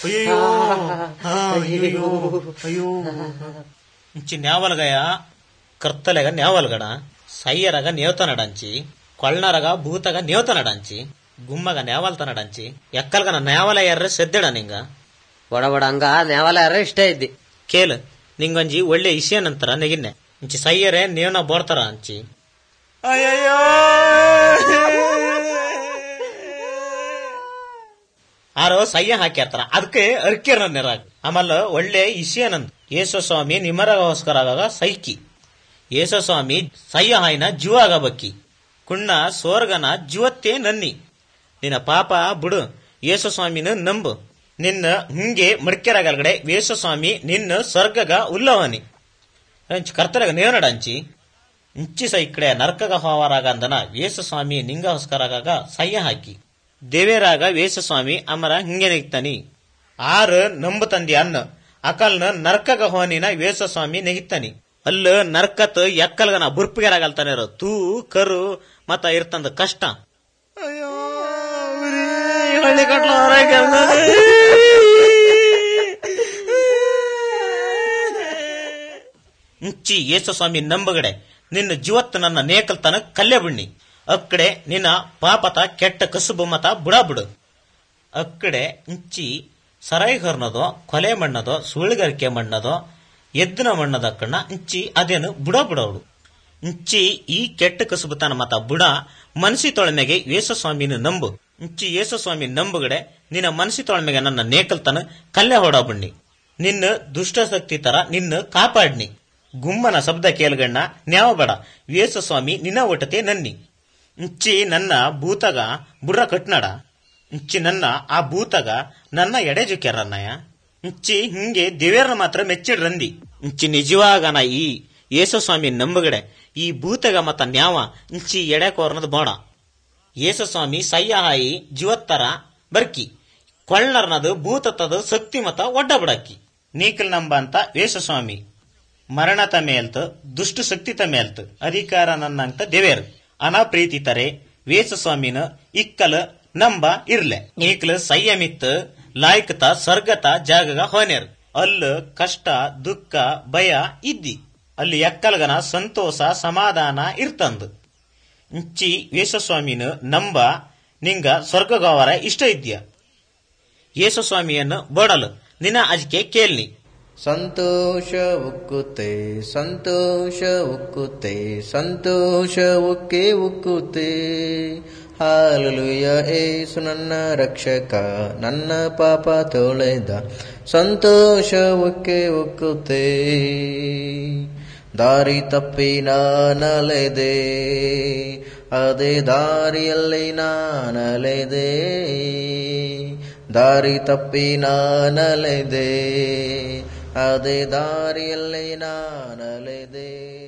ಅಯ್ಯೋ ಅಯ್ಯೋ ಅಯ್ಯೋ ఇంచి నేవలగయ కర్తలెగ నేవలగడ సయ్యరగ నేవతనడంచి కొళ్ళనరగ భూతగ నేవతనడంచి గుమ్మగ నేవల్తనడంచి ఎక్కలగన నేవల ఎర్ర సెద్దెడ నింగ ಬಡ ಬಡ ಹಂಗ ನ್ಯಾವಲ ಯಾರ ಇಷ್ಟ ಇದ್ದಿ ಕೇಳು ನಿಂಗೊಂಜಿ ಒಳ್ಳೆ ಇಸಿಯ ನಂತರ ನೆಗಿನ್ನೆ ಇಂಚಿ ಸಯ್ಯರೆ ನೇವನ ಬೋಡ್ತಾರ ಅಂಚಿ ಅಯ್ಯಯ್ಯೋ ಆರೋ ಸಯ್ಯ ಹಾಕ್ಯಾರ್ತಾರ ಅದಕ್ಕೆ ಅರ್ಕ್ಯರ ನೆರಾಗ ಆಮೇಲೆ ಒಳ್ಳೆ ಇಸಿಯನಂದ್ ಯೇಸು ಸ್ವಾಮಿ ನಿಮರಗೋಸ್ಕರ ಆಗಾಗ ಸೈಕಿ ಯೇಸು ಸ್ವಾಮಿ ಸಯ್ಯ ಹಾಯ್ನ ಜೀವಾಗ ಬಕ್ಕಿ ಕುಣ್ಣ ಸೋರ್ಗನ ಜೀವತ್ತೇ ನನ್ನಿ ನಿನ್ನ ಪಾಪ ಬಿಡು ಯೇಸು ಸ್ವಾಮಿನ ನಂಬು ನಿನ್ನ ಹಿಂಗೆ ಮಡ್ಕೆರಾಗಲ್ಗಡೆ ಯೇಸು ಸ್ವಾಮಿ ನಿನ್ನ ಸ್ವರ್ಗಗ ಉಲ್ಲವನಿ ಅಂಚ್ ಕರ್ತರಗ ನೇವನಡಂಚಿ ಇಂಚಿ ಸ ಇಕ್ಕಡೆ ನರಕಗ ಹೋವರಾಗ ಅಂದನ ವೇಸ ಸ್ವಾಮಿ ನಿಂಗಸ್ಕರಾಗ ಸಯ್ಯ ಹಾಕಿ ದೇವೇರಾಗ ವೇಸ ಸ್ವಾಮಿ ಅಮರ ಹಿಂಗೆ ನೆಗಿತಾನಿ ಆರು ನಂಬು ತಂದಿ ಅನ್ನ ಅಕಲ್ನ ನರ್ಕಗ ಹೋನಿನ ವೇಸ ಸ್ವಾಮಿ ನೆಗಿತಾನಿ ಅಲ್ಲ ನರ್ಕತ್ ಎಕ್ಕಲ್ಗನ ಬುರ್ಪಿಗೆರಾಗಲ್ತಾನೆ ತೂ ಕರು ಮತ್ತ ಇರ್ತಂದ ಕಷ್ಟ ಅಯ್ಯೋ ಹಳ್ಳಿ ಕಟ್ಲ ಇಂಚಿ ಯೇಸು ಸ್ವಾಮಿ ನಂಬಗಡೆ ನಿನ್ನ ಜೀವತ್ತು ನನ್ನ ನೇಕಲ್ತನ ಕಲ್ಲೆ ಬಿಣ್ಣಿ ಅಕ್ಕಡೆ ನಿನ್ನ ಪಾಪತ ಕೆಟ್ಟ ಕಸುಬು ಮತ ಬುಡ ಬಿಡು ಅಕ್ಕಡೆ ಇಂಚಿ ಸರಾಯಿ ಹರ್ನದೋ ಕೊಲೆ ಮಣ್ಣದೋ ಸುಳ್ಳಿಗಾರಿಕೆ ಮಣ್ಣದೋ ಎದ್ದಿನ ಮಣ್ಣದ ಕಣ್ಣ ಇಂಚಿ ಅದೇನು ಬುಡ ಬುಡವಳು ಇಂಚಿ ಈ ಕೆಟ್ಟ ಕಸುಬುತನ ಮತ ಬುಡ ಮನಸಿ ತೊಳಮೆಗೆ ಯೇಸು ಸ್ವಾಮಿನ ನಂಬು ಇಂಚಿ ಯೇಸು ಸ್ವಾಮಿ ನಂಬುಗಡೆ ನಿನ್ನ ಮನಸಿ ತೊಳಮೆಗೆ ನನ್ನ ನೇಕಲ್ತನ ಕಲ್ಲೆ ಹೊಡ ಬಣ್ಣಿ ನಿನ್ನ ದುಷ್ಟಶಕ್ತಿ ತರ ನಿನ್ನ ಕಾಪಾಡ್ನಿ ಗುಮ್ಮನ ಶಬ್ದ ಕೇಳ್ಗಣ್ಣ ನ್ಯಾವ ಬೇಡ ಯೇಸು ಸ್ವಾಮಿ ನಿನ್ನ ಒಟ್ಟತೆ ನನ್ನಿ ಇಂಚಿ ನನ್ನ ಭೂತಗ ಬುರ್ರ ಕಟ್ನಾಡ ಇಂಚಿ ನನ್ನ ಆ ಭೂತಗ ನನ್ನ ಎಡೆ ಜುಕ್ಯಾರನ್ನಯ್ಯ ಇಂಚಿ ಹಿಂಗೆ ದೇವೇರನ ಮಾತ್ರ ಮೆಚ್ಚಿಡ್ರಂದಿ ಇಂಚಿ ನಿಜವಾಗನ ಈ ಯೇಸು ಸ್ವಾಮಿ ನಂಬುಗಡೆ ಈ ಭೂತಗ ಮತ್ತ ನ್ಯಾವ ಇಂಚಿ ಎಡೆ ಕೋರ್ನದ ಬೋಡ ಯೇಸು ಸ್ವಾಮಿ ಸಯ್ಯ ಹಾಯಿ ಜೀವತ್ತರ ಬರ್ಕಿ ಕೊಳ್ಳರ್ನದು ಭೂತತ್ತದು ಶಕ್ತಿ ಮತ ಒಡ್ಡ ಬಿಡಕ್ಕಿ ನೀಕಲ್ ನಂಬ ಅಂತ ವೇಸ ಸ್ವಾಮಿ ಮರಣತ ಮೇಲ್ತು ದುಷ್ಟ ಶಕ್ತಿತ ಮೇಲ್ತು ಅಧಿಕಾರ ನನ್ನಂತ ದೇವೇರು ಅನಾಪ್ರೀತಿ ತರೆ ವೇಸ ಸ್ವಾಮಿನ ಇಕ್ಕಲ ನಂಬ ಇರ್ಲೆ ಈಕ್ಲ ಸಂಯಮಿತ್ ಲಾಯ್ಕತ ಸ್ವರ್ಗತ ಜಾಗಗ ಹೋನೆರ್ ಅಲ್ಲ ಕಷ್ಟ ದುಃಖ ಭಯ ಇದ್ದಿ ಅಲ್ಲಿ ಎಕ್ಕಲ್ಗನ ಸಂತೋಷ ಸಮಾಧಾನ ಇರ್ತಂದು ಇಂಚಿ ವೇಸಸ್ವಾಮಿನ ನಂಬ ನಿಂಗ ಸ್ವರ್ಗಗವರ ಇಷ್ಟ ಇದ್ಯ ಯೇಸುಸ್ವಾಮಿಯನ್ನು ಬೋಡಲು ನಿನ್ನ ಅಜ್ಕೆ ಕೇಳ್ನಿ ಸಂತೋಷ ಉಕ್ಕುತ್ತೆ ಸಂತೋಷ ಉಕ್ಕುತ್ತೆ ಸಂತೋಷ ಉಕ್ಕಿ ಉಕ್ಕುತ್ತೆ ಹಾಲುಯ ಏಸು ನನ್ನ ರಕ್ಷಕ ನನ್ನ ಪಾಪ ತೊಳೆದ ಸಂತೋಷ ಉಕ್ಕಿ ಉಕ್ಕುತ್ತೆ ದಾರಿ ತಪ್ಪಿ ನಾನಲೆದೆ ಅದೇ ದಾರಿಯಲ್ಲಿ ನಾನಲೆದೆ ದಾರಿ ತಪ್ಪಿ ನಾನಲೆದೆ ಅದೇ ದಾರಿಯಲ್ಲಿ ನಾನಲೆದೆ